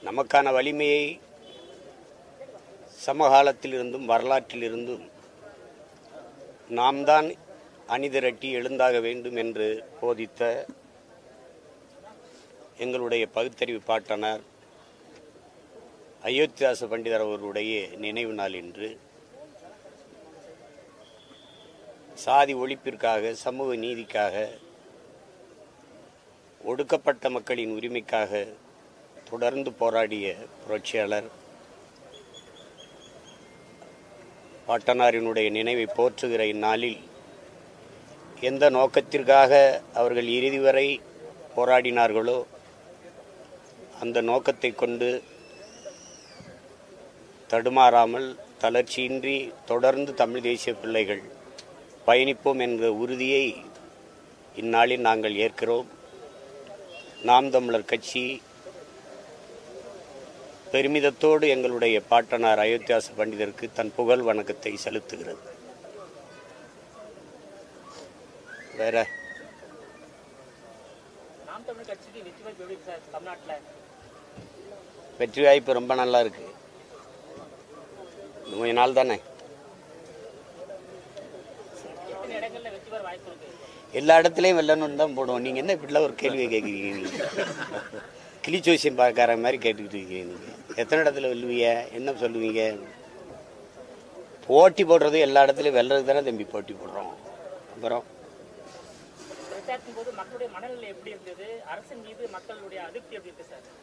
நமக்கான வலிமையை சமகாலத்திலிருந்தும் வரலாற்றிலிருந்தும் நாம் தான் அணிதிரட்டி எழுந்தாக வேண்டும் என்று போதித்த எங்களுடைய பகுத்தறிவு பாட்டனார் அயோத்தியாச பண்டிதர் அவர்களுடைய நினைவு நாள் இன்று சாதி ஒழிப்பிற்காக சமூக நீதிக்காக ஒடுக்கப்பட்ட மக்களின் உரிமைக்காக தொடர்ந்து போராடிய புரட்சியாளர் பாட்டனாரினுடைய நினைவை போற்றுகிற இந்நாளில் எந்த நோக்கத்திற்காக அவர்கள் இறுதி வரை போராடினார்களோ அந்த நோக்கத்தை கொண்டு தடுமாறாமல் தளர்ச்சியின்றி தொடர்ந்து தமிழ் தேசிய பிள்ளைகள் பயணிப்போம் என்ற உறுதியை இந்நாளில் நாங்கள் ஏற்கிறோம் நாம் தமிழர் கட்சி பெருமிதத்தோடு எங்களுடைய பாட்டனார் அயோத்தியாச பண்டிதருக்கு தன் புகழ் வணக்கத்தை செலுத்துகிறது வேற நாம் தமிழ் கட்சிக்கு வெற்றி வாய்ப்பு எப்படி இருக்கு சார் தமிழ்நாட்டில் வெற்றி வாய்ப்பு ரொம்ப நல்லா இருக்கு இன்னும் கொஞ்ச நாள் தானே எத்தனை இடங்கள்ல வெற்றி பெற வாய்ப்பு இருக்கு எல்லா இடத்துலையும் வெல்லணும்னு தான் போடுவோம் நீங்கள் என்ன இப்படிலாம் ஒரு கேள்வியை கேட்குறீங்க நீங்கள் கிளிச்சோசியம் பார்க்கார மாதிரி கேட்டுக்கிட்டு இருக்கீங்க நீங்கள் எத்தனை இடத்துல வெல்லுவீங்க என்ன சொல்லுவீங்க போட்டி போடுறது எல்லா இடத்துலையும் வெல்றது தானே தம்பி போட்டி போடுறோம் அப்புறம் பிரச்சாரத்தின் போது மக்களுடைய மனநிலை எப்படி இருந்தது அரசின் மீது மக்களுடைய அதிருப்தி எப்படி இருக்கு சார்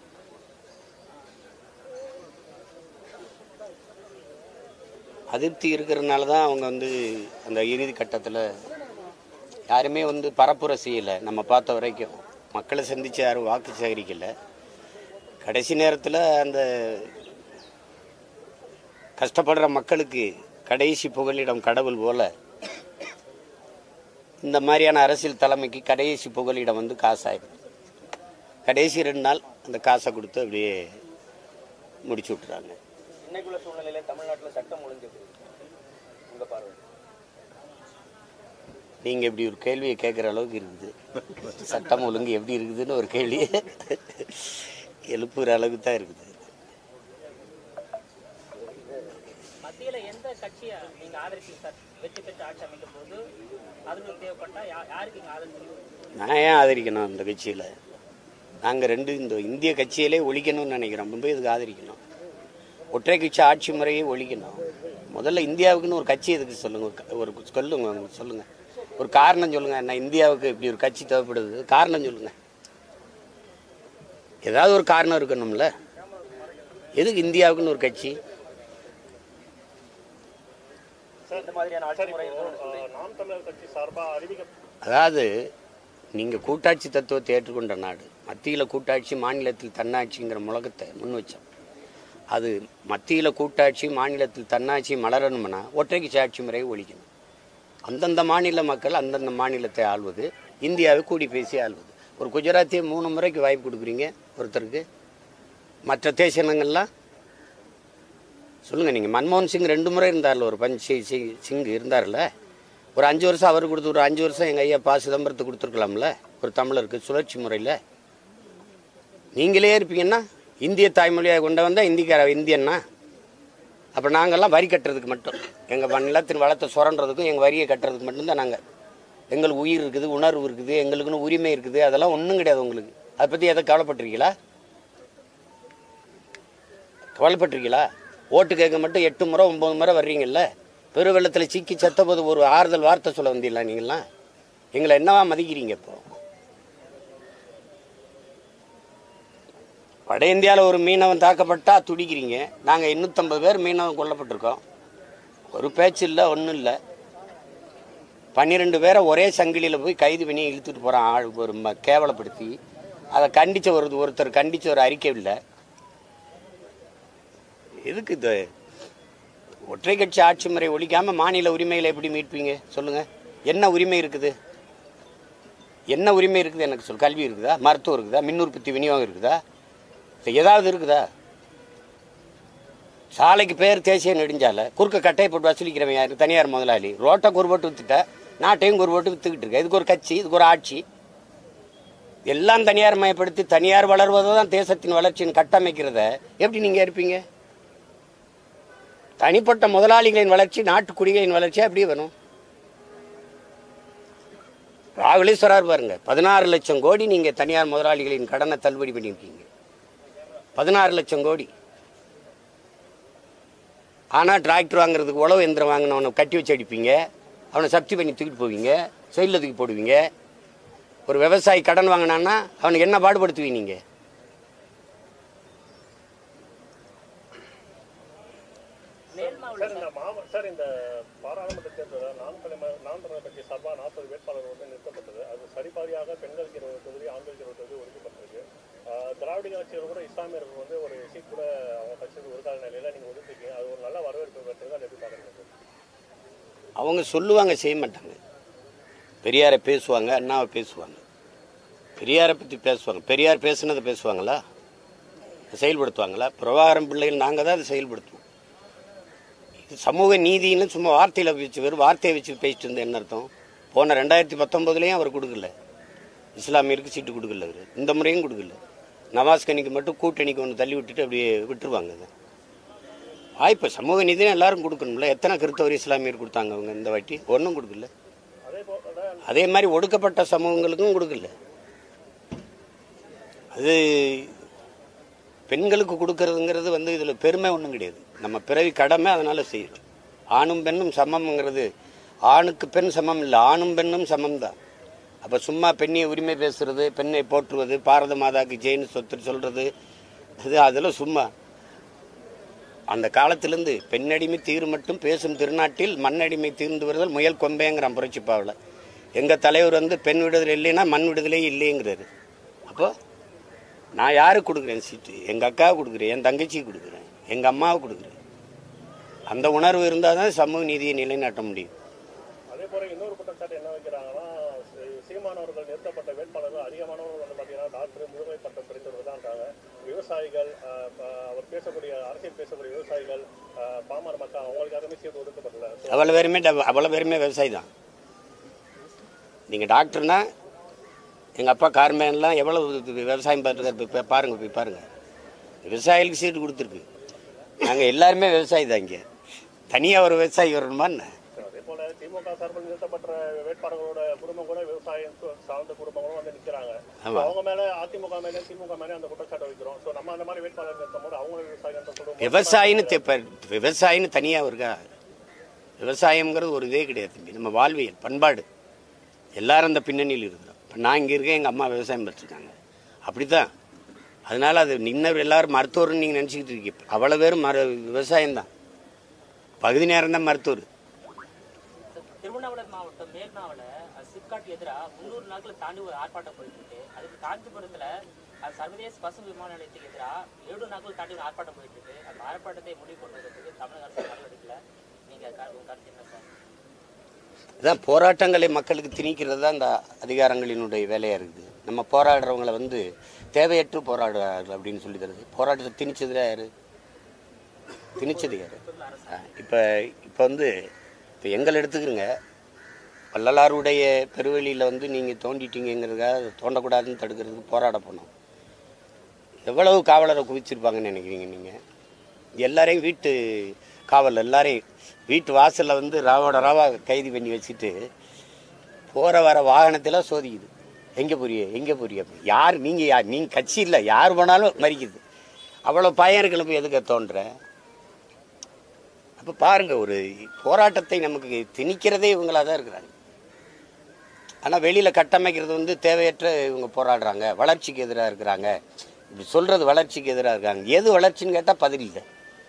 அதிருப்தி இருக்கிறதுனால தான் அவங்க வந்து அந்த இறுதி கட்டத்தில் யாருமே வந்து பரப்புரை செய்யலை நம்ம பார்த்த வரைக்கும் மக்களை சந்தித்து யாரும் வாக்கு சேகரிக்கல கடைசி நேரத்தில் அந்த கஷ்டப்படுற மக்களுக்கு கடைசி புகலிடம் கடவுள் போல இந்த மாதிரியான அரசியல் தலைமைக்கு கடைசி புகலிடம் வந்து காசாயிடும் கடைசி ரெண்டு நாள் அந்த காசை கொடுத்து அப்படியே முடிச்சு விட்டுறாங்க இன்னைக்குள்ள சூழ்நிலையில தமிழ்நாட்டுல சட்டம் ஒழுங்கு எப்படி இருக்கு? உங்க பார்வை நீங்கள் இப்படி ஒரு கேள்வியை கேட்குற அளவுக்கு இருக்குது சட்டம் ஒழுங்கு எப்படி இருக்குதுன்னு ஒரு கேள்வியை எழுப்புற அளவுக்கு தான் இருக்குது மத்தியில எந்த கட்சியை நீங்க ஆதரிப்பீங்க சார் வெற்றி பெற்று ஆட்சி அமைக்கும் போது அதுக்கு தேவைப்பட்டா யா- யாருக்கு நீங்க ஆதரிப்பீங்க நான் ஏன் ஆதரிக்கணும் அந்த கட்சியில் நாங்கள் ரெண்டு இந்த இந்திய கட்சியிலே ஒழிக்கணும்னு நினைக்கிறோம் முன்பு இதுக்கு ஆதரிக்கணும் ஒற்றை கட்சி ஆட்சி முறையை ஒழிக்கணும் முதல்ல இந்தியாவுக்குன்னு ஒரு கட்சி எதுக்கு சொல்லுங்க ஒரு க- ஒரு சொல்லுங்க உங்களுக்கு சொல்லுங்க ஒரு காரணம் சொல்லுங்க என்ன இந்தியாவுக்கு இப்படி ஒரு கட்சி தேவைப்படுது காரணம் சொல்லுங்க ஏதாவது ஒரு காரணம் இருக்கணும்ல எதுக்கு இந்தியாவுக்குன்னு ஒரு கட்சி இந்த மாதிரியான ஆட்சி முறை இருக்கணும்னு சொல்றீங்க. நாம் தமிழர் கட்சி சார்பா அறிவிக்க அதாவது நீங்கள் கூட்டாட்சி தத்துவத்தை ஏற்றுக்கொண்ட நாடு மத்தியில் கூட்டாட்சி மாநிலத்தில் தன்னாட்சிங்கிற முழக்கத்தை முன் வச்சோம் அது மத்தியில் கூட்டாட்சி மாநிலத்தில் தன்னாட்சி மலரணும்னா ஒற்றைக்கு ஆட்சி முறையை ஒழிக்கணும் அந்தந்த மாநில மக்கள் அந்தந்த மாநிலத்தை ஆள்வது இந்தியாவை கூடி பேசி ஆள்வது ஒரு குஜராத்தியை மூணு முறைக்கு வாய்ப்பு கொடுக்குறீங்க ஒருத்தருக்கு மற்ற தேசியனங்கள்லாம் சொல்லுங்கள் நீங்கள் மன்மோகன் சிங் ரெண்டு முறை இருந்தார்ல ஒரு பஞ்ச் சி- சி- சிங் இருந்தார்ல ஒரு அஞ்சு வருஷம் அவர் கொடுத்து ஒரு அஞ்சு வருஷம் எங்கள் ஐயா பா சிதம்பரத்துக்கு கொடுத்துருக்கலாம்ல ஒரு தமிழருக்கு சுழற்சி முறையில் நீங்களே இருப்பீங்கன்னா இந்திய தாய்மொழியாக கொண்டு வந்தால் இந்திக்கார இந்தியன்னா அப்போ நாங்கள்லாம் வரி கட்டுறதுக்கு மட்டும் எங்கள் நிலத்தின் வளத்தை சுரண்டுறதுக்கும் எங்கள் வரியை கட்டுறதுக்கு மட்டும்தான் நாங்கள் எங்களுக்கு உயிர் இருக்குது உணர்வு இருக்குது எங்களுக்குன்னு உரிமை இருக்குது அதெல்லாம் ஒன்றும் கிடையாது உங்களுக்கு அதை பற்றி எதை கவலைப்பட்டிருக்கீங்களா கவலைப்பட்டிருக்கீங்களா ஓட்டு கேட்க மட்டும் எட்டு முறை ஒம்பது முறை வர்றீங்கல்ல பெருவெள்ளத்தில் சிக்கி செத்தபோது ஒரு ஆறுதல் வார்த்தை சொல்ல வந்தீங்களா நீங்களாம் எங்களை என்னவா மதிக்கிறீங்க இப்போ வட இந்தியாவில் ஒரு மீனவன் தாக்கப்பட்டா துடிக்கிறீங்க நாங்கள் எண்ணூற்றம்பது பேர் மீனவன் கொல்லப்பட்டிருக்கோம் ஒரு பேச்சு இல்லை ஒன்றும் இல்லை பன்னிரெண்டு பேரை ஒரே சங்கிலியில் போய் கைது பண்ணி இழுத்துட்டு போகிறான் ஆள் ஒரு ம- கேவலப்படுத்தி அதை கண்டிச்ச ஒரு ஒருத்தர் கண்டிச்ச ஒரு அறிக்கை இல்லை எதுக்கு இது ஒற்றை கட்சி ஆட்சி முறை ஒழிக்காம மாநில உரிமைகளை எப்படி மீட்பீங்க சொல்லுங்க என்ன உரிமை இருக்குது என்ன உரிமை இருக்குது எனக்கு சொல் கல்வி இருக்குதா மருத்துவம் இருக்குதா மின் உற்பத்தி விநியோகம் இருக்குதா இது ஏதாவது இருக்குதா சாலைக்கு பேர் தேசிய நெடுஞ்சாலை குறுக்க கட்டையை போட்டு வசூலிக்கிறவன் யாரு தனியார் முதலாளி ரோட்டை குறுபோட்டு வித்துட்ட நாட்டையும் குறுபோட்டு வித்துக்கிட்டு இருக்க இதுக்கு ஒரு கட்சி இதுக்கு ஒரு ஆட்சி எல்லாம் தனியார் மயப்படுத்தி தனியார் வளர்வதை தான் தேசத்தின் வளர்ச்சியின் கட்டமைக்கிறத எப்படி நீங்க இருப்பீங்க தனிப்பட்ட முதலாளிகளின் வளர்ச்சி நாட்டுக்குடிகளின் வளர்ச்சி அப்படியே வரும் ராகுலே சொல்றாரு பாருங்க பதினாறு லட்சம் கோடி நீங்க தனியார் முதலாளிகளின் கடனை தள்ளுபடி பண்ணியிருக்கீங்க பதினாறு லட்சம் கோடி ஆனா டிராக்டர் வாங்குறதுக்கு உழவு எந்திரம் வாங்கினவனை கட்டி வச்சு அடிப்பீங்க அவனை சப்தி பண்ணி தூக்கிட்டு போவீங்க செயலில் தூக்கி போடுவீங்க ஒரு விவசாயி கடன் வாங்கினான்னா அவனுக்கு என்ன பாடுபடுத்துவீங்க நீங்க மேல் மாவட்ட சார் இந்த மாவ சார் இந்த பாராளுமன்ற தேர்தலில் நாம் தலைமை நாம் தமிழர் கட்சி சார்பாக நாற்பது வேட்பாளர்கள் வந்து நிறுத்தப்பட்டது அது சரிபாதியாக பெண்களுக்கு இருபது தொகுதி ஆண்களுக்கு இருபது தொகுதி ஒதுக்கப்பட்டிருக்கு ஆஹ் திராவிட கட்சியில் கூட இஸ்லாமியர்கள் வந்து ஒரு சீட் கூட அவங்க கட்சிக்கு ஒதுக்காத நிலையில நீங்க ஒதுக்கிருக்கீங்க அது ஒரு நல்ல வரவேற்பு பெற்றது அதை எப்படி பாக்குறீங்க சார் அவங்க சொல்லுவாங்க செய்ய மாட்டாங்க பெரியாரை பேசுவாங்க அண்ணாவை பேசுவாங்க பெரியாரை பற்றி பேசுவாங்க பெரியார் பேசுனதை பேசுவாங்களா செயல்படுத்துவாங்களா பிரபாகரம் பிள்ளைகள் நாங்கள் தான் அதை செயல்படுத்துவோம் இது சமூக நீதின்னு சும்மா வார்த்தையில் வச்சு வெறும் வார்த்தையை வச்சு பேசிட்டு இருந்த என்ன அர்த்தம் போன ரெண்டாயிரத்தி பத்தொம்போதுலேயும் அவர் கொடுக்கல இஸ்லாமியருக்கு சீட்டு கொடுக்கல அவர் இந்த முறையும் கொடுக்கல நவாஸ் கனிக்கு மட்டும் கூட்டணிக்கு ஒன்று தள்ளி விட்டுட்டு அப்படியே விட்டுருவாங்க அதை வாய்ப்பு சமூக நீதியும் எல்லாரும் கொடுக்கணும்ல எத்தனை கிறிஸ்தவர் இஸ்லாமியர் கொடுத்தாங்க அவங்க இந்த வாட்டி ஒன்றும் கொடுக்கல அதே போல அதே மாதிரி ஒடுக்கப்பட்ட சமூகங்களுக்கும் கொடுக்கல அது பெண்களுக்கு கொடுக்கறதுங்கிறது வந்து இதில் பெருமை ஒன்றும் கிடையாது நம்ம பிறவி கடமை அதனால செய்யறோம் ஆணும் பெண்ணும் சமம்ங்கிறது ஆணுக்கு பெண் சமம் இல்லை ஆணும் பெண்ணும் சமம் தான் அப்போ சும்மா பெண்ணிய உரிமை பேசுறது பெண்ணை போற்றுவது பாரத மாதாக்கு ஜெயின் சொத்து சொல்றது அது அதெல்லாம் சும்மா அந்த காலத்திலிருந்து பெண்ணடிமை தீர் மட்டும் பேசும் திருநாட்டில் மண்ணடிமை தீர்ந்து வருதல் முயல் கொம்பேங்கிறான் புரட்சிப்பாவில் எங்கள் தலைவர் வந்து பெண் விடுதலை இல்லைன்னா மண் விடுதலை இல்லைங்கிறாரு அப்போ நான் யாருக்கு கொடுக்குறேன் சீட்டு எங்கள் அக்காவுக்கு கொடுக்குறேன் என் தங்கச்சிக்கு கொடுக்குறேன் எங்கள் அம்மாவுக்கு கொடுக்குறேன் அந்த உணர்வு இருந்தால் தான் சமூக நீதியை நிலைநாட்ட முடியும் அதே போல இன்னொரு குற்றச்சாட்டு என்ன வைக்கிறாங்கன்னா சீ- சீமானவர்கள் நிறுத்தப்பட்ட வேட்பாளர்கள் அதிகமானவர்கள் வந்து பார்த்தீங்கன்னா டாக்டர் முதுகலை பட்டம் படித்தவர்கள் தான்றாங்க விவசாயிகள் ஆஹ், ப- அவர் பேசக்கூடிய அரசியல் பேசக்கூடிய விவசாயிகள் ஆஹ், பாமர மக்கள் அவங்களுக்கு யாருமே சீட்டு ஒதுக்கப்படல So, அவ்வளோ பேருமே ட- அவ்வளோ பேருமே விவசாயி தான் நீங்கள் டாக்டர்னா எங்கள் அப்பா கார்மேன்லாம் எவ்வளோ இது விவசாயம் பார்த்துருக்காரு இப்போ பாருங்கள் போய் பாருங்கள் விவசாயிகளுக்கு சீட்டு கொடுத்துருக்கு நாங்கள் எல்லாருமே விவசாயி தான் இங்கே தனியாக ஒரு விவசாயி வரணுமா என்ன அதே போல திமுக சார்பில் நிறுத்தப்பட்ட வேட்பாளர்களோட குடும்பம் கூட விவசாயம் சு- சார்ந்த குடும்பங்களும் வந்து நிற்கிறாங்க ஆமா. அவங்க மேல அதிமுக மேல திமுக மேல அந்த குற்றச்சாட்டு வைக்கிறோம் ஸோ நம்ம அந்த மாதிரி வேட்பாளர் நிறுத்தும் போது அவங்க விவசாயம் சொல்லுவோம் விவசாயின்னு தெ- இப்ப விவசாயின்னு தனியாக இருக்கா விவசாயம்ங்கிறது ஒரு இதே கிடையாது தம்பி நம்ம வாழ்வியல் பண்பாடு எல்லாரும் அந்த பின்னணியில் இருக்கிறோம் இப்போ நான் இங்கே இருக்கேன் எங்கள் அம்மா விவசாயம் பார்த்துருக்காங்க அப்படி தான் அதனால அது இன்னும் எல்லாரும் மருத்துவர்னு நீங்கள் நினச்சிக்கிட்டு இருக்கீங்க அவ்வளோ பேரும் மரு விவசாயம்தான் பகுதி நேரம் தான் மருத்துவர் திருவண்ணாமலை மாவட்டம் மேல்மாவில் சிப்காட் எதிராக முந்நூறு நாட்கள் தாண்டி ஒரு ஆர்ப்பாட்டம் போயிட்டு இருக்கு அதுக்கு காஞ்சிபுரத்துல அது சர்வதேச பசு விமான நிலையத்துக்கு எதிராக ஏழு நாட்கள் தாண்டி ஒரு ஆர்ப்பாட்டம் போயிட்டு இருக்கு அந்த ஆர்ப்பாட்டத்தை முடிவு கொண்டு வரதுக்கு தமிழக அரசு நடவடிக்கல நீங்க க- உங்க கருத்து என்ன சார் இதான் போராட்டங்களை மக்களுக்கு திணிக்கிறது தான் இந்த அதிகாரங்களினுடைய வேலையாக இருக்குது நம்ம போராடுறவங்களை வந்து தேவையற்று போராடுறார்கள் அப்படின்னு சொல்லி தருது போராட்டத்தை திணிச்சதுல யாரு திணிச்சது யாரு இப்போ இப்போ வந்து இப்போ எங்களை எடுத்துக்கிறங்க வள்ளலாருடைய பெருவெளியில் வந்து நீங்கள் தோண்டிட்டீங்கிறதுக்காக அதை தோண்டக்கூடாதுன்னு தடுக்கிறதுக்கு போராட போனோம் எவ்வளவு காவலரை குவிச்சிருப்பாங்கன்னு நினைக்கிறீங்க நீங்கள் எல்லாரையும் வீட்டு காவல் எல்லாரையும் வீட்டு வாசலில் வந்து ராவோட ராவா கைது பண்ணி வச்சுட்டு போகிற வர வாகனத்தில் சோதிக்குது எங்கே போறிய எங்கே போறிய யார் நீங்கள் யார் நீங்கள் கட்சி இல்லை யார் போனாலும் மறிக்குது அவ்வளோ பயம் இருக்கிறப்ப எதுக்கு தோன்ற அப்போ பாருங்க ஒரு போராட்டத்தை நமக்கு திணிக்கிறதே இவங்களாக தான் இருக்கிறாங்க ஆனால் வெளியில் கட்டமைக்கிறது வந்து தேவையற்ற இவங்க போராடுறாங்க வளர்ச்சிக்கு எதிராக இருக்கிறாங்க இப்படி சொல்கிறது வளர்ச்சிக்கு எதிராக இருக்காங்க எது வளர்ச்சின்னு கேட்டால் பதில் இல்லை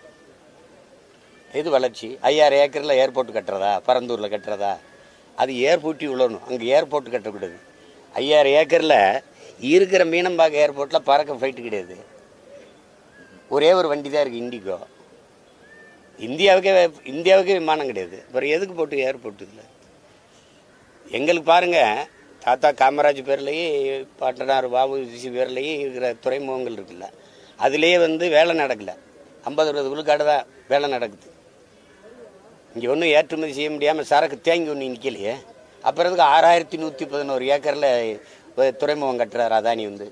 எது வளர்ச்சி ஐயாயிரம் ஏக்கரில் ஏர்போர்ட் கட்டுறதா பரந்தூரில் கட்டுறதா அது ஏர்போர்ட்டி விழணும் அங்கே ஏர்போர்ட் கட்டக்கூடாது ஐயாயிரம் ஏக்கரில் இருக்கிற மீனம்பாக்கம் ஏர்போர்ட்டில் பறக்க ஃப்ளைட்டு கிடையாது ஒரே ஒரு வண்டி தான் இருக்குது இண்டிகோ இந்தியாவுக்கே இந்தியாவுக்கே விமானம் கிடையாது அப்புறம் எதுக்கு போட்டு ஏர்போர்ட் இல்லை எங்களுக்கு பாருங்க தாத்தா காமராஜ் பேர்லேயே பாட்டனார் பாபு சிசி பேர்லேயே இருக்கிற துறைமுகங்கள் இருக்குல்ல அதுலேயே வந்து வேலை நடக்கல ஐம்பது அறுபது விழுக்காடு தான் வேலை நடக்குது இங்கே ஒன்றும் ஏற்றுமதி செய்ய முடியாமல் சரக்கு தேங்கி ஒன்று நிற்கலையே அப்புறம் இதுக்கு ஆறாயிரத்தி நூற்றி பதினோரு ஏக்கரில் இப்ப துறைமுகம் கட்டுறாரு அதானி வந்து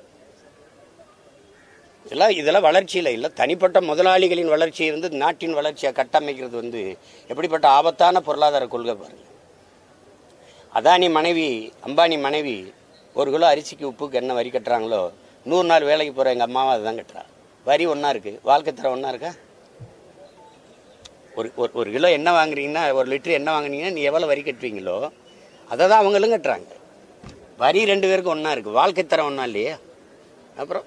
இதெல்லாம் இதெல்லாம் வளர்ச்சியில் இல்லை தனிப்பட்ட முதலாளிகளின் வளர்ச்சியை வந்து நாட்டின் வளர்ச்சியை கட்டமைக்கிறது வந்து எப்படிப்பட்ட ஆபத்தான பொருளாதார கொள்கை பாருங்க அதானி மனைவி அம்பானி மனைவி ஒரு கிலோ அரிசிக்கு உப்புக்கு என்ன வரி கட்டுறாங்களோ நூறு நாள் வேலைக்கு போகிற எங்கள் அம்மாவும் அதுதான் கட்டுறா வரி ஒன்றா இருக்குது வாழ்க்கை தரம் ஒன்றா இருக்கா ஒரு ஒரு ஒரு கிலோ எண்ணெய் வாங்குறீங்கன்னா ஒரு லிட்டர் எண்ணெய் வாங்குனீங்கன்னா நீ எவ்வளோ வரி கட்டுவீங்களோ அதை தான் அவங்களும் கட்டுறாங்க வரி ரெண்டு பேருக்கும் ஒன்றா இருக்குது வாழ்க்கை தரம் ஒன்றா இல்லையா அப்புறம்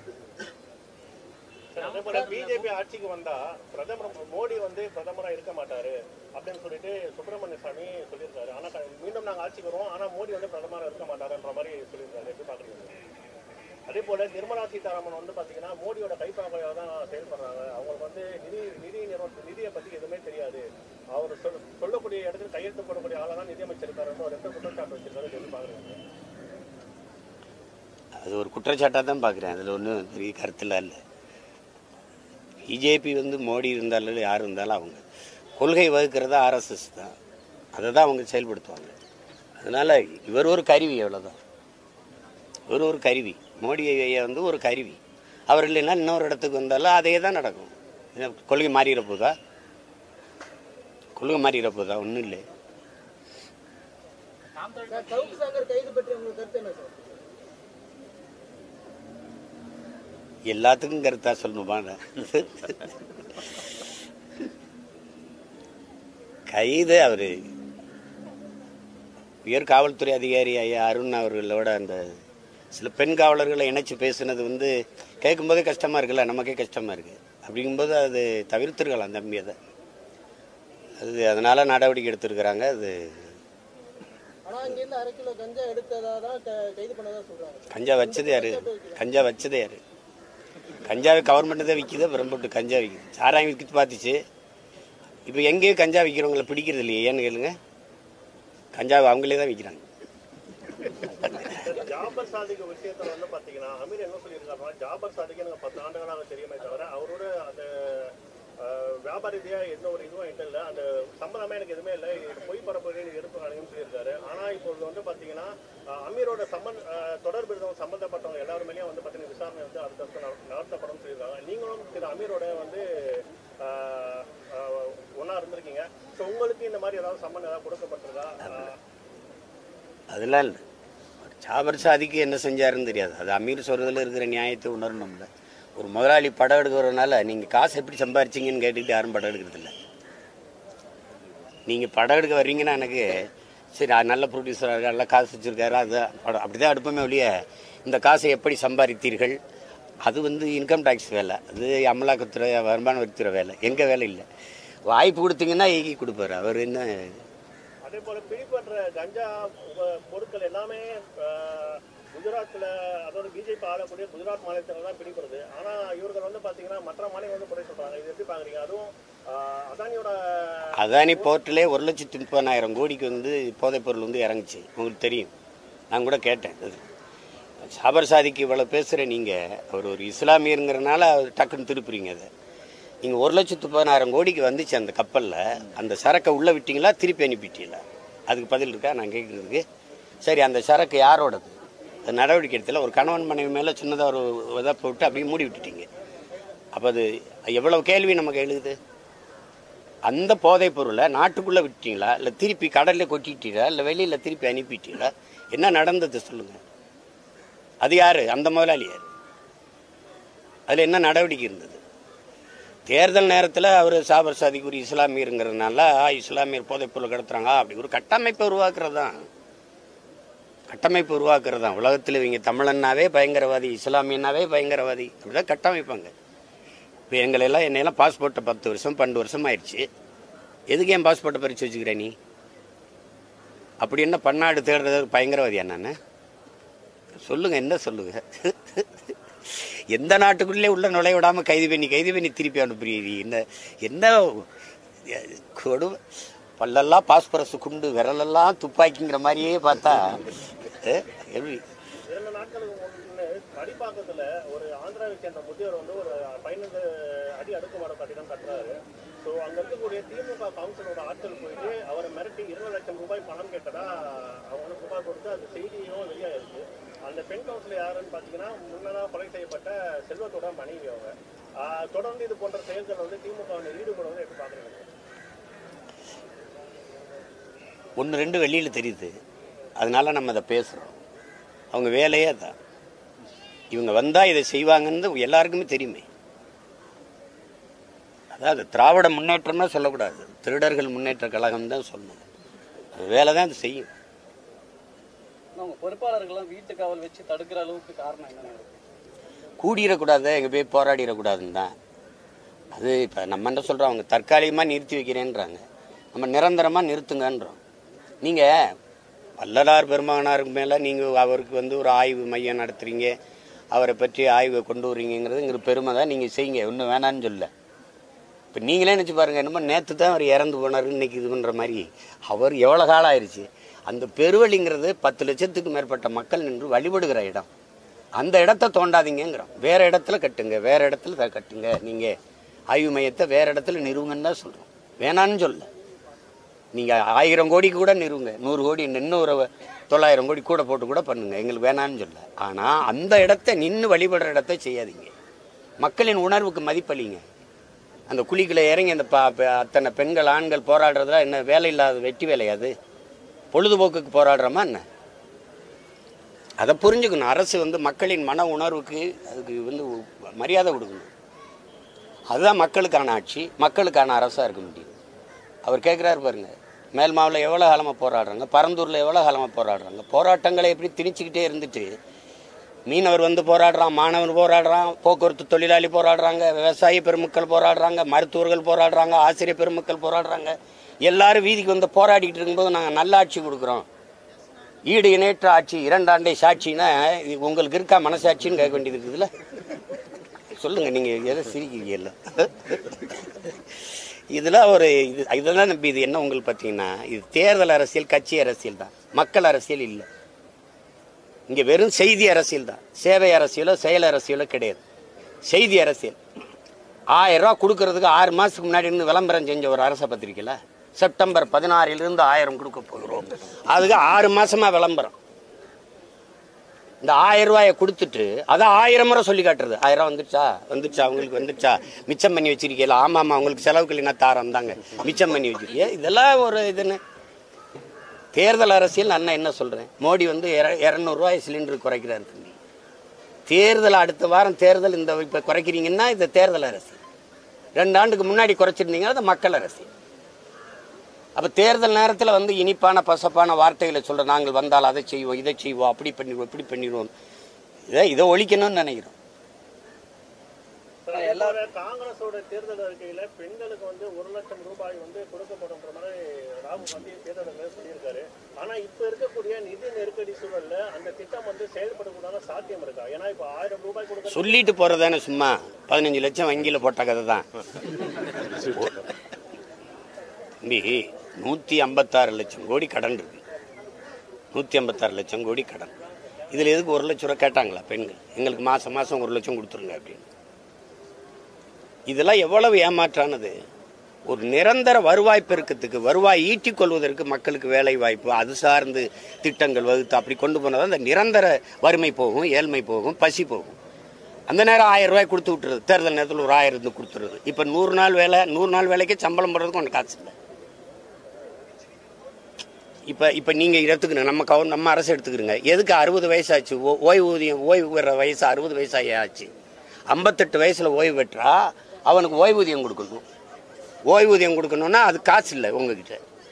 சரி, அதே போல பிஜேபி ஆட்சிக்கு வந்தா பிரதமர் மோடி வந்து பிரதமரா இருக்க மாட்டாரு அப்படின்னு சொல்லிட்டு சுப்பிரமணிய சாமி சொல்லியிருக்காரு ஆனா க- மீண்டும் நாங்க ஆட்சிக்கு வருவோம் ஆனா மோடி வந்து பிரதமரா இருக்க மாட்டாருன்ற மாதிரி சொல்லியிருக்காரு எப்படி பாக்குறீங்க அதே போல நிர்மலா சீதாராமன் வந்து பாத்தீங்கன்னா மோடியோட கைப்பாவையாக தான் செயல்படுறாங்க அவங்களுக்கு வந்து நிதி நிதி நிறுவன நிதியை பத்தி எதுவுமே தெரியாது அவர் சொல் சொல்லக்கூடிய இடத்துல கையெழுத்து போடக்கூடிய ஆளா தான் நிதியமைச்சர் இருக்காருன்னு ஒரு ரெண்டு குற்றச்சாட்டு வச்சிருக்காரு எப்படி பாக்குறீங்க அது ஒரு குற்றச்சாட்டாக தான் பார்க்குறேன் அதில் ஒன்றும் பெரிய கருத்தில் இல்லை பிஜேபி வந்து மோடி இருந்தாலும் யார் இருந்தாலும் அவங்க கொள்கை வகுக்கிறது ஆர்எஸ்எஸ் தான் அதை தான் அவங்க செயல்படுத்துவாங்க அதனால் இவர் ஒரு கருவி அவ்வளோதான் இவர் ஒரு கருவி மோடி ஐயா வந்து ஒரு கருவி அவர் இல்லைன்னா இன்னொரு இடத்துக்கு வந்தாலும் அதே தான் நடக்கும் என்ன, கொள்கை மாறிட போதா கொள்கை மாறிட போதா ஒன்றும் இல்லை நாம் தமிழர் சவுக்கு சங்கர் கைது பற்றி உங்களுக்கு கருத்து என்ன சார் எல்லாத்துக்கும் கருத்தா சொல்லணுமா நான்? கைது அவரு உயர் காவல்துறை அதிகாரி ஐயா அருண் அவர்களோட அந்த சில பெண் காவலர்களை இணைச்சு பேசுனது வந்து கேட்கும்போதே கஷ்டமா இருக்குல்ல நமக்கே கஷ்டமா இருக்கு அப்படிங்கும்போது அது தவிர்த்திருக்கலாம் தம்பி அதை அது அதனால நடவடிக்கை எடுத்திருக்கிறாங்க அது ஆனா அங்கிருந்து அரை கிலோ கஞ்சா எடுத்ததா தான் க- கைது பண்ணதா சொல்றாங்க கஞ்சா வச்சது யாரு கஞ்சா வச்சது யாரு கஞ்சாவை கவர்மெண்ட் தான் விற்கிது அப்புறம் போட்டு கஞ்சா விற்கிது சாராயம் விற்கிட்டு பார்த்துச்சு இப்போ எங்கேயும் கஞ்சா விற்கிறவங்கள பிடிக்கிறது இல்லையே ஏன்னு கேளுங்க கஞ்சாவை அவங்களே தான் விற்கிறாங்க ஜாபர் சாதிக்கு விஷயத்துல வந்து பாத்தீங்கன்னா அமீர் என்ன சொல்லியிருக்காருன்னா ஜாபர் சாதிக்கு எனக்கு பத்து ஆண்டுகளாக தெரியுமே தவிர அவரோட அந்த அஹ், வியாபார ரீதியா எந்த ஒரு இதுவும் என்கிட்ட இல்லை அந்த சம்மதமே எனக்கு எதுவுமே இல்லை இது பொய் பரப்புரை எடுப்பு அணுகுன்னு சொல்லியிருக்காரு ஆனா இப்பொழுது வந்து பாத்தீங்கன்னா அஹ், அமீரோட சம்மன் அஹ், தொடர்பு இருந்தவங்க சம்பந்தப்பட்டவங்க எல்லாருமேலேயும் வந்து பாத்தீங்கன்னா விசாரணை வந்து அடுத்தடுத்து நட- நடத்தப்படும் சொல்லியிருக்காங்க நீங்களும் திரு அமீரோட வந்து அஹ், அஹ், ஒண்ணா இருந்திருக்கீங்க ஸோ உங்களுக்கு இந்த மாதிரி ஏதாவது சம்மன் ஏதாவது கொடுக்கப்பட்டிருக்கா அஹ், அதெல்லாம் இல்லை ஜாபர் சாதிக்கு என்ன செஞ்சாருன்னு தெரியாது அது அமீர் சொல்றதுல இருக்கிற நியாயத்தை உணரணும்ல ஒரு முதலாளி படம் எடுக்கிறதுனால நீங்கள் காசு எப்படி சம்பாரிச்சீங்கன்னு கேட்டுக்கிட்டு யாரும் படம் எடுக்கிறது இல்லை நீங்கள் படம் எடுக்க வர்றீங்கன்னா எனக்கு சரி அது நல்ல ப்ரொடியூசராக இருக்கா நல்ல காசு வச்சுருக்காரு அது படம் அப்படி தான் எடுப்போமே ஒழிய இந்த காசை எப்படி சம்பாதித்தீர்கள் அது வந்து இன்கம் டேக்ஸ் வேலை அது அமலாக்கத்துறை வருமான வரித்துறை வேலை எங்கள் வேலை இல்லை வாய்ப்பு கொடுத்தீங்கன்னா ஈகி கொடுப்பாரு அவர் என்ன அதே போல பிடிபடுற கஞ்சா உப- பொருட்கள் எல்லாமே அஹ், குஜராத்ல அதாவது பிஜேபி ஆளக்கூடிய குஜராத் மாநிலத்துல தான் பிடிபடுது ஆனா இவர்கள் வந்து பாத்தீங்கன்னா மற்ற மாநிலம் வந்து குறை சொல்றாங்க இது எப்படி பாக்குறீங்க அதுவும் அஹ், அதானியோட அதானி போர்ட்டிலே ஒரு லட்சத்தி முப்பதாயிரம் கோடிக்கு வந்து போதைப் பொருள் வந்து இறங்குச்சு உங்களுக்கு தெரியும் நான் கூட கேட்டேன் அது சாபர் சாதிக்கு இவ்வளோ பேசுகிற நீங்கள் அவர் ஒரு இஸ்லாமியருங்கிறனால அவர் டக்குன்னு திருப்புறீங்க அதை நீங்கள் ஒரு லட்சத்து முப்பதாயிரம் கோடிக்கு வந்துச்சு அந்த கப்பலில் அந்த சரக்கை உள்ளே விட்டீங்களா திருப்பி அனுப்பிட்டீங்களா அதுக்கு பதில் இருக்கா நான் கேட்குறதுக்கு சரி அந்த சரக்கு யாரோடது அது நடவடிக்கை எடுத்துல ஒரு கணவன் மனைவி மேலே சின்னதாக ஒரு இதை போட்டு அப்படியே மூடி விட்டுட்டீங்க அப்போ அது எவ்வளவு கேள்வி நமக்கு எழுதுது அந்த போதைப் பொருளை நாட்டுக்குள்ளே விட்டீங்களா இல்லை திருப்பி கடலில் கொட்டிட்டீங்களா இல்லை வெளியில் திருப்பி அனுப்பிட்டீங்களா என்ன நடந்தது சொல்லுங்கள் அது யாரு அந்த முதலாளி யார் அதில் என்ன நடவடிக்கை இருந்தது தேர்தல் நேரத்தில் அவர் சாபர் சாதிக்கு ஒரு இஸ்லாமியருங்கிறதுனால ஆ, இஸ்லாமியர் போதைப் பொருள் கடத்துறாங்க அப்படி ஒரு கட்டமைப்பை உருவாக்குறது தான் கட்டமைப்பு உருவாக்குறது தான் உலகத்தில் இவங்க தமிழன்னாவே பயங்கரவாதி இஸ்லாமியனாவே பயங்கரவாதி அப்படிதான் கட்டமைப்பாங்க இப்போ எங்களெல்லாம் என்னையெல்லாம் பாஸ்போர்ட்டை பத்து வருஷம் பன்னெண்டு வருஷம் ஆயிடுச்சு எதுக்கு என் பாஸ்போர்ட்டை பறித்து வச்சுக்கிற நீ அப்படி என்ன பன்னாடு தேடுறது பயங்கரவாதியா நான் சொல்லுங்க என்ன சொல்லுங்க எந்த நாட்டுக்குள்ளே உள்ள நுழைய விடாம கைது பண்ணி கைது பண்ணி திருப்பி அனுப்புறீங்க என்ன என்ன கொடுமை பல்லெல்லாம் பாஸ்பரஸ் குண்டு விரலெல்லாம் துப்பாக்கிங்கிற மாதிரியே பார்த்தா அஹ், எப்படி இரண்டு நாட்களுக்கு முன்னே மடிப்பாக்கத்துல ஒரு ஆந்திராவை சேர்ந்த முதியவர் வந்து ஒரு பதினைந்து அடி அடுக்குமாட கட்டிடம் கட்டுறாரு ஸோ ஸோ அங்க இருக்கக்கூடிய திமுக கவுன்சிலரோட ஆட்கள் போயிட்டு அவரை மிரட்டி இருபது லட்சம் ரூபாய் பணம் கேட்டதா அவங்க ரூபாய் கொடுத்து அந்த செய்தியும் வெளியாயிருக்கு அந்த பெண் கவுன்சிலர் யாருன்னு பார்த்தீங்கன்னா முன்னதாக கொலை செய்யப்பட்ட செல்வத்தோட மனைவி அவங்க ஆஹ் தொடர்ந்து இது போன்ற செயல்கள் வந்து திமுக ஈடுபடுவதை எப்படி பார்க்குறீங்க ஒன்று ரெண்டு வெளியில் தெரியுது அதனால நம்ம அதை பேசுகிறோம் அவங்க வேலையே அதான் இவங்க வந்தால் இதை செய்வாங்கன்னு எல்லாருக்குமே தெரியுமே அதாவது திராவிட முன்னேற்றம்னா சொல்லக்கூடாது திருடர்கள் முன்னேற்ற கழகம் தான் சொல்லணும் அது வேலை தான் அது செய்யும் அவங்க பொறுப்பாளர்கள்லாம் வீட்டு காவல் வச்சு தடுக்கிற அளவுக்கு காரணம் என்ன கூடிடக்கூடாது எங்கே போய் போராடிடக்கூடாதுன்னு தான் அது இப்போ நம்ம என்ன சொல்கிறோம் அவங்க தற்காலிகமாக நிறுத்தி வைக்கிறேன்றாங்க நம்ம நிரந்தரமாக நிறுத்துங்கன்றோம் நீங்கள் வள்ளலார் பெருமகனாருக்கு மேலே நீங்கள் அவருக்கு வந்து ஒரு ஆய்வு மையம் நடத்துறீங்க அவரை பற்றி ஆய்வை கொண்டு வர்றீங்கிறதுங்கிற பெருமை தான் நீங்கள் செய்யுங்க ஒன்றும் வேணான்னு சொல்ல இப்போ நீங்களே நினச்சி பாருங்கள் என்னமோ நேற்று தான் அவர் இறந்து போனார் இன்னைக்கு இது பண்ணுற மாதிரி அவர் எவ்வளோ காலம் ஆயிடுச்சு அந்த பெருவழிங்கிறது பத்து லட்சத்துக்கு மேற்பட்ட மக்கள் நின்று வழிபடுகிற இடம் அந்த இடத்த தோண்டாதீங்கிறோம் வேற இடத்துல கட்டுங்க வேற இடத்துல த- கட்டுங்க நீங்கள் ஆய்வு மையத்தை வேற இடத்துல நிறுவுங்கன்னு தான் சொல்கிறோம் வேணான்னு சொல்ல நீங்கள் ஆயிரம் கோடிக்கு கூட நிறுவுங்க நூறு கோடி இன்னும் ஒரு தொள்ளாயிரம் கோடி கூட போட்டு கூட பண்ணுங்க எங்களுக்கு வேணான்னு சொல்ல ஆனால் அந்த இடத்த நின்று வழிபடுற இடத்த செய்யாதீங்க மக்களின் உணர்வுக்கு மதிப்பளிங்க அந்த குழிக்குள்ள இறங்கி அந்த ப- ப- அத்தனை பெண்கள் ஆண்கள் போராடுறதுல என்ன வேலை இல்லாத வெட்டி வேலையாது பொழுதுபோக்குக்கு போராடுறோமா என்ன அதை புரிஞ்சுக்கணும் அரசு வந்து மக்களின் மன உணர்வுக்கு அதுக்கு வந்து மரியாதை கொடுக்கணும் அதுதான் மக்களுக்கான ஆட்சி மக்களுக்கான அரசாக இருக்க முடியும் அவர் கேட்குறாரு பாருங்க மேல்மாவில் எவ்வளோ காலமாக போராடுறாங்க பரந்தூரில் எவ்வளோ காலமாக போராடுறாங்க போராட்டங்களை எப்படி திணிச்சுக்கிட்டே இருந்துட்டு மீனவர் வந்து போராடுறான் மாணவர் போராடுறான் போக்குவரத்து தொழிலாளி போராடுறாங்க விவசாய பெருமக்கள் போராடுறாங்க மருத்துவர்கள் போராடுறாங்க ஆசிரியர் பெருமக்கள் போராடுறாங்க எல்லாரும் வீதிக்கு வந்து போராடிக்கிட்டு இருக்கும்போது நாங்கள் நல்ல ஆட்சி கொடுக்குறோம் ஈடு இணையற்ற ஆட்சி இரண்டாண்டை சாட்சின்னா இது உங்களுக்கு இருக்கா மனசாட்சின்னு கேட்க வேண்டியது இருக்குதுல்ல சொல்லுங்க நீங்க எதை சிரிக்கிறீங்கல்ல இதுல ஒரு இது இதெல்லாம் நம்பி இது என்ன உங்களுக்கு பார்த்தீங்கன்னா இது தேர்தல் அரசியல் கட்சி அரசியல் தான் மக்கள் அரசியல் இல்லை இங்க வெறும் செய்தி அரசியல் தான் சேவை அரசியலோ செயல் அரசியலோ கிடையாது செய்தி அரசியல் ஆயிரம் ரூபா கொடுக்கறதுக்கு ஆறு மாசத்துக்கு முன்னாடி இருந்து விளம்பரம் செஞ்ச ஒரு அரச பத்திரிக்கையில் செப்டம்பர் பதினாறிலிருந்து ஆயிரம் கொடுக்க போகிறோம் அதுக்கு ஆறு மாசமா விளம்பரம் இந்த ஆயிரம் ரூபாயை கொடுத்துட்டு அதை ஆயிரம் முறை சொல்லி காட்டுறது ஆயிரம் ரூபா வந்துருச்சா வந்துருச்சா அவங்களுக்கு வந்துருச்சா மிச்சம் பண்ணி வச்சிருக்கீங்களா ஆமா ஆமா உங்களுக்கு செலவுக்கு இல்லைன்னா தாரம் தாங்க மிச்சம் பண்ணி வச்சிருக்கீங்க இதெல்லாம் ஒரு இதுன்னு தேர்தல் அரசியல் நான் என்ன சொல்றேன் மோடி வந்து இர- இருநூறுவாய் சிலிண்டர் குறைக்கிறாரு தம்பி தேர்தல் அடுத்த வாரம் தேர்தல் இந்த இப்ப குறைக்கிறீங்கன்னா இது தேர்தல் அரசியல் ரெண்டு ஆண்டுக்கு முன்னாடி குறைச்சிருந்தீங்கன்னா அது மக்கள் அரசியல் அப்ப தேர்தல் நேரத்துல வந்து இனிப்பான பசப்பான வார்த்தைகளை சொல்ற நாங்கள் வந்தால் அதை செய்வோம் இதை செய்வோம் அப்படி பண்ணிடுவோம் இப்படி பண்ணிடுவோம் இதை இதை ஒழிக்கணும்னு நினைக்கிறோம் சார், எல்லாரும் காங்கிரஸோட தேர்தல் அறிக்கையில பெண்களுக்கு வந்து ஒரு லட்சம் ரூபாய் வந்து கொடுக்கப்படும்ன்ற மாதிரி ராகுல் காந்தி தேர்தல் அறிக்கையில சொல்லியிருக்காரு ஆனா இப்ப இருக்கக்கூடிய நிதி நெருக்கடி சூழல்ல அந்த திட்டம் வந்து செயல்படக்கூடாத சாத்தியம் இருக்கா ஏன்னா இப்ப ஆயிரம் ரூபாய் கொடுக்க சொல்லிட்டு போறதானே சும்மா பதினஞ்சு லட்சம் வங்கியில போட்ட கதை தான் தம்பி நூத்தி ஐம்பத்தாறு லட்சம் கோடி கடன் இருக்கு நூத்தி ஐம்பத்தாறு லட்சம் கோடி கடன் இதுல எதுக்கு ஒரு லட்சம் ரூபா கேட்டாங்களா பெண்கள் எங்களுக்கு மாசம் மாசம் ஒரு லட்சம் கொடுத்துருங்க அப்படின்னு இதெல்லாம் எவ்வளவு ஏமாற்றானது ஒரு நிரந்தர வருவாய் பெருக்கத்துக்கு வருவாய் ஈட்டிக் கொள்வதற்கு மக்களுக்கு வேலை வாய்ப்பு அது சார்ந்து திட்டங்கள் வகுத்து அப்படி கொண்டு போனதான் அந்த நிரந்தர வறுமை போகும் ஏழ்மை போகும் பசி போகும் அந்த நேரம் ஆயிரம் ரூபாய் கொடுத்து விட்டுறது தேர்தல் நேரத்தில் ஒரு ஆயிரம் இருந்து கொடுத்துருது இப்போ நூறு நாள் வேலை நூறு நாள் வேலைக்கு சம்பளம் போடுறதுக்கு ஒன்று காசு இல்லை இப்போ இப்போ நீங்கள் எடுத்துக்கணும் நம்ம கவர் நம்ம அரசு எடுத்துக்கிறோங்க எதுக்கு அறுபது வயசாச்சு ஓ- ஓய்வூதியம் ஓய்வு பெற வயசு அறுபது வயசாகி ஆச்சு ஐம்பத்தெட்டு வயசில் ஓய்வு பெற்றா அவனுக்கு ஓய்வூதியம் கொடுக்கணும் ஓய்வூதியம் கொடுக்கணும்னா அது காசு இல்லை உங்ககிட்ட